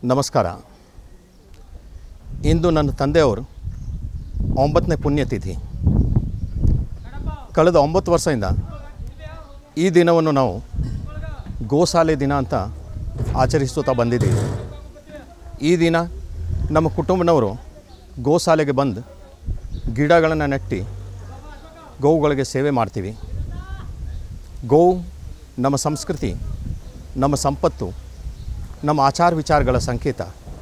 ನಮಸ್ಕಾರ ಇಂದು ನನ್ನ ತಂದೆಯವರು ಒಂಬತ್ತನೇ ಪುಣ್ಯತಿಥಿ ಕಳೆದ ಒಂಬತ್ತು ವರ್ಷದಿಂದ ಈ ದಿನವನ್ನು ನಾವು ಗೋಶಾಲೆ ದಿನ ಅಂತ ಆಚರಿಸುತ್ತಾ ಬಂದಿದ್ದೀವಿ ಈ ದಿನ ನಮ್ಮ ಕುಟುಂಬನವರು ಗೋಶಾಲೆಗೆ ಬಂದು ಗಿಡಗಳನ್ನು ನೆಟ್ಟಿ ಗೋವುಗಳಿಗೆ ಸೇವೆ ಮಾಡ್ತೀವಿ ಗೋವು ನಮ್ಮ ಸಂಸ್ಕೃತಿ ನಮ್ಮ ಸಂಪತ್ತು ನಮ್ಮ ಆಚಾರ ವಿಚಾರಗಳ ಸಂಕೇತ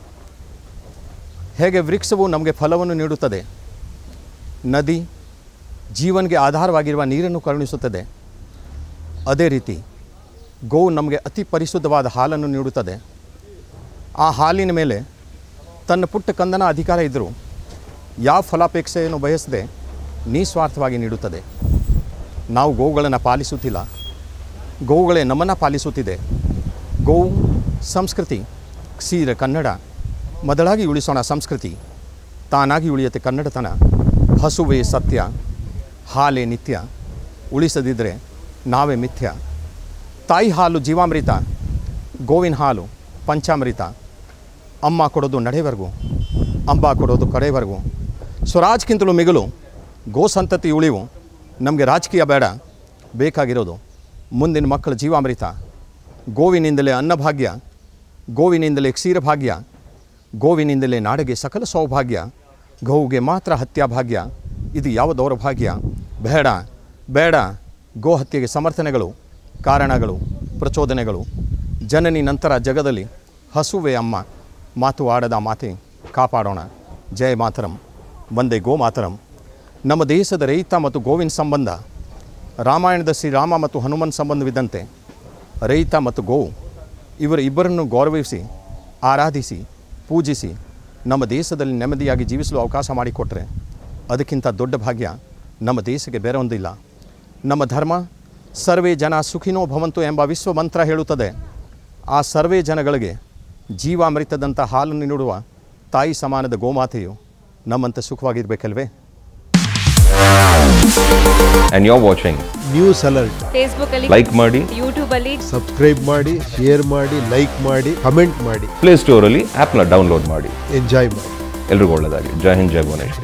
ಹೇಗೆ ವೃಕ್ಷವು ನಮಗೆ ಫಲವನ್ನು ನೀಡುತ್ತದೆ ನದಿ ಜೀವನಿಗೆ ಆಧಾರವಾಗಿರುವ ನೀರನ್ನು ಕರುಣಿಸುತ್ತದೆ ಅದೇ ರೀತಿ ಗೋವು ನಮಗೆ ಅತಿ ಪರಿಶುದ್ಧವಾದ ಹಾಲನ್ನು ನೀಡುತ್ತದೆ ಆ ಹಾಲಿನ ಮೇಲೆ ತನ್ನ ಪುಟ್ಟ ಕಂದನ ಅಧಿಕಾರ ಇದ್ದರೂ ಯಾವ ಫಲಾಪೇಕ್ಷೆಯನ್ನು ಬಯಸದೆ ನಿಸ್ವಾರ್ಥವಾಗಿ ನೀಡುತ್ತದೆ ನಾವು ಗೋವುಗಳನ್ನು ಪಾಲಿಸುತ್ತಿಲ್ಲ ಗೋವುಗಳೇ ನಮ್ಮನ್ನು ಪಾಲಿಸುತ್ತಿದೆ ಗೋವು ಸಂಸ್ಕೃತಿ ಕ್ಷೀರ ಕನ್ನಡ ಮೊದಲಾಗಿ ಉಳಿಸೋಣ ಸಂಸ್ಕೃತಿ ತಾನಾಗಿ ಉಳಿಯುತ್ತೆ ಕನ್ನಡತನ ಹಸುವೇ ಸತ್ಯ ಹಾಲೇ ನಿತ್ಯ ಉಳಿಸದಿದ್ದರೆ ನಾವೇ ಮಿಥ್ಯ ತಾಯಿ ಹಾಲು ಜೀವಾಮೃತ ಗೋವಿನ ಹಾಲು ಪಂಚಾಮೃತ ಅಮ್ಮ ಕೊಡೋದು ನಡೆವರೆಗೂ ಅಂಬ ಕೊಡೋದು ಕಡೆವರೆಗೂ ಸ್ವರಾಜ್ಗಿಂತಲೂ ಮಿಗಿಲು ಗೋ ಸಂತತಿ ಉಳಿವು ನಮಗೆ ರಾಜಕೀಯ ಬೇಡ ಬೇಕಾಗಿರೋದು ಮುಂದಿನ ಮಕ್ಕಳ ಜೀವಾಮೃತ ಗೋವಿನಿಂದಲೇ ಅನ್ನಭಾಗ್ಯ ಗೋವಿನಿಂದಲೇ ಕ್ಷೀರಭಾಗ್ಯ ಗೋವಿನಿಂದಲೇ ನಾಡಿಗೆ ಸಕಲ ಸೌಭಾಗ್ಯ ಗೋವಿಗೆ ಮಾತ್ರ ಹತ್ಯಾಭಾಗ್ಯ ಇದು ಯಾವ ದೌರ್ಭಾಗ್ಯ ಬೇಡ ಬೇಡ ಗೋ ಹತ್ಯೆಗೆ ಸಮರ್ಥನೆಗಳು ಕಾರಣಗಳು ಪ್ರಚೋದನೆಗಳು ಜನನಿ ನಂತರ ಜಗದಲ್ಲಿ ಹಸುವೆ ಅಮ್ಮ ಮಾತು ಆಡದ ಮಾತೆ ಕಾಪಾಡೋಣ ಜಯ ಮಾತರಂ ಒಂದೇ ಗೋ ಮಾತರಂ ನಮ್ಮ ದೇಶದ ರೈತ ಮತ್ತು ಗೋವಿನ ಸಂಬಂಧ ರಾಮಾಯಣದ ಶ್ರೀರಾಮ ಮತ್ತು ಹನುಮನ್ ಸಂಬಂಧವಿದ್ದಂತೆ ರೈತ ಮತ್ತು ಗೋವು ಇವರ ಇಬ್ಬರನ್ನು ಗೌರವಿಸಿ ಆರಾಧಿಸಿ ಪೂಜಿಸಿ ನಮ್ಮ ದೇಶದಲ್ಲಿ ನೆಮ್ಮದಿಯಾಗಿ ಜೀವಿಸಲು ಅವಕಾಶ ಮಾಡಿಕೊಟ್ರೆ ಅದಕ್ಕಿಂತ ದೊಡ್ಡ ಭಾಗ್ಯ ನಮ್ಮ ದೇಶಕ್ಕೆ ಬೇರೆ ಒಂದಿಲ್ಲ ನಮ್ಮ ಧರ್ಮ ಸರ್ವೇ ಜನ ಸುಖಿನೋ ಭವಂತು ಎಂಬ ವಿಶ್ವ ಮಂತ್ರ ಹೇಳುತ್ತದೆ ಆ ಸರ್ವೇ ಜನಗಳಿಗೆ ಜೀವಾಮೃತದಂಥ ಹಾಲನ್ನು ನೀಡುವ ತಾಯಿ ಸಮಾನದ ಗೋಮಾತೆಯು ನಮ್ಮಂತೆ ಸುಖವಾಗಿರಬೇಕಲ್ವೇ and you're watching. News alert Facebook ಅಲ್ಲಿ Like ಮಾಡಿ ಯೂಟ್ಯೂಬ್ ಅಲ್ಲಿ ಸಬ್ಸ್ಕ್ರೈಬ್ ಮಾಡಿ ಶೇರ್ ಮಾಡಿ ಲೈಕ್ ಮಾಡಿ ಕಮೆಂಟ್ ಮಾಡಿ ಪ್ಲೇ ಸ್ಟೋರಲ್ಲಿ ಆ್ಯಪ್ನ ಡೌನ್ಲೋಡ್ ಮಾಡಿ ಎಂಜಾಯ್ ಮಾಡಿ ಎಲ್ರಿಗೂ ಒಳ್ಳೆಯದಾಗಲಿ ಜೈ ಹಿಂದ್ ಜೈ ಭುವನೇಶ್ವರಿ